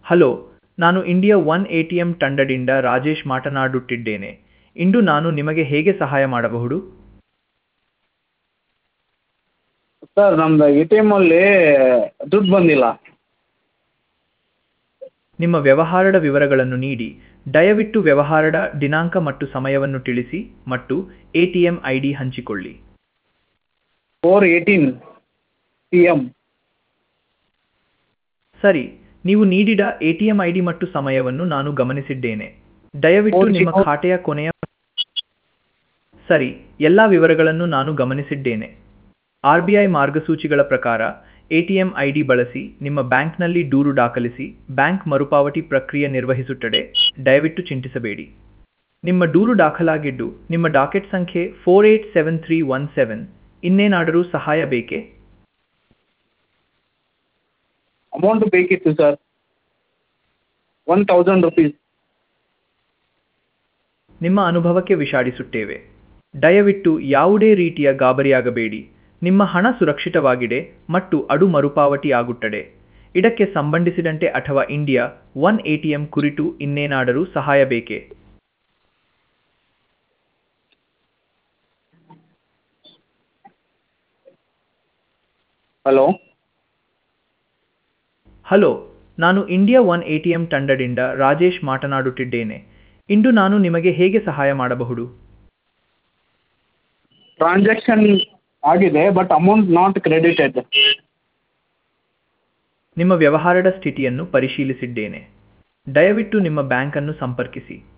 hello ನಾನು India one A T M ತಂಡದಿಂದ ರಾಜೇಶ್ ಮಾತನಾಡುತ್ತಿದ್ದೇನೆ ಇಂದು ನಾನು ನಿಮಗೆ ಹೇಗೆ ಸಹಾಯ ಮಾಡಬಹುದು ಸರ್ ನಮ್ದು ಎ ಟಿ ಎಮ್ಮಲ್ಲಿ ದುಡ್ಡು ಬಂದಿಲ್ಲ ನಿಮ್ಮ ವ್ಯವಹಾರದ ವಿವರಗಳನ್ನು ನೀಡಿ ದಯವಿಟ್ಟು ವ್ಯವಹಾರದ ದಿನಾಂಕ ಮತ್ತು ಸಮಯವನ್ನು ತಿಳಿಸಿ ಮತ್ತು A T M I D ಹಂಚಿಕೊಳ್ಳಿ ಫೋರ್ ಏಯ್ಟೀನ್ ಪಿ ಎಮ್ ಸರಿ ನೀವು ನೀಡಿದ A T M I D ಮತ್ತು ಸಮಯವನ್ನು ನಾನು ಗಮನಿಸಿದ್ದೇನೆ ದಯವಿಟ್ಟು ನಿಮ್ಮ ಖಾತೆಯ ಕೊನೆಯ ಸರಿ ಎಲ್ಲ ವಿವರಗಳನ್ನು ನಾನು ಗಮನಿಸಿದ್ದೇನೆ ಆರ್ ಬಿ ಐ ಮಾರ್ಗಸೂಚಿಗಳ ಪ್ರಕಾರ A T M I D ಬಳಸಿ ನಿಮ್ಮ ಬ್ಯಾಂಕ್ನಲ್ಲಿ ದೂರು ದಾಖಲಿಸಿ ಬ್ಯಾಂಕ್ ಮರುಪಾವತಿ ಪ್ರಕ್ರಿಯೆ ನಿರ್ವಹಿಸುತ್ತದೆ ದಯವಿಟ್ಟು ಚಿಂತಿಸಬೇಡಿ ನಿಮ್ಮ ದೂರು ದಾಖಲಾಗಿದ್ದು ನಿಮ್ಮ ಡಾಕೆಟ್ ಸಂಖ್ಯೆ four eight seven three one seven ಇನ್ನೇನಾದರೂ ಸಹಾಯ ಬೇಕೇ ಅಮೌಂಟ್ ಬೇಕಿತ್ತು ಸರ್ ಒನ್ ತೌಸಂಡ್ ರುಪೀಸ್ ನಿಮ್ಮ ಅನುಭವಕ್ಕೆ ವಿಷಾದಿಸುತ್ತೇವೆ ದಯವಿಟ್ಟು ಯಾವುದೇ ರೀತಿಯ ಗಾಬರಿಯಾಗಬೇಡಿ ನಿಮ್ಮ ಹಣ ಸುರಕ್ಷಿತವಾಗಿದೆ ಮತ್ತು ಅದು ಮರುಪಾವತಿ ಆಗುತ್ತದೆ ಇದಕ್ಕೆ ಸಂಬಂಧಿಸಿದಂತೆ ಅಥವಾ India one A T M ಕುರಿತು ಇನ್ನೇನಾದರೂ ಸಹಾಯ ಬೇಕೇ ಹಲೋ ಹಲೋ ನಾನು India one A T M ತಂಡದಿಂದ ರಾಜೇಶ್ ಮಾತನಾಡುತ್ತಿದ್ದೇನೆ ಇಂದು ನಾನು ನಿಮಗೆ ಹೇಗೆ ಸಹಾಯ ಮಾಡಬಹುದು ಟ್ರಾನ್ಸಾಕ್ಷನ್ ಆಗಿದೆ ಬಟ್ ಅಮೌಂಟ್ ನಾಟ್ ಕ್ರೆಡಿಟೆಡ್ ನಿಮ್ಮ ವ್ಯವಹಾರದ ಸ್ಥಿತಿಯನ್ನು ಪರಿಶೀಲಿಸಿದ್ದೇನೆ ದಯವಿಟ್ಟು ನಿಮ್ಮ ಬ್ಯಾಂಕನ್ನು ಸಂಪರ್ಕಿಸಿ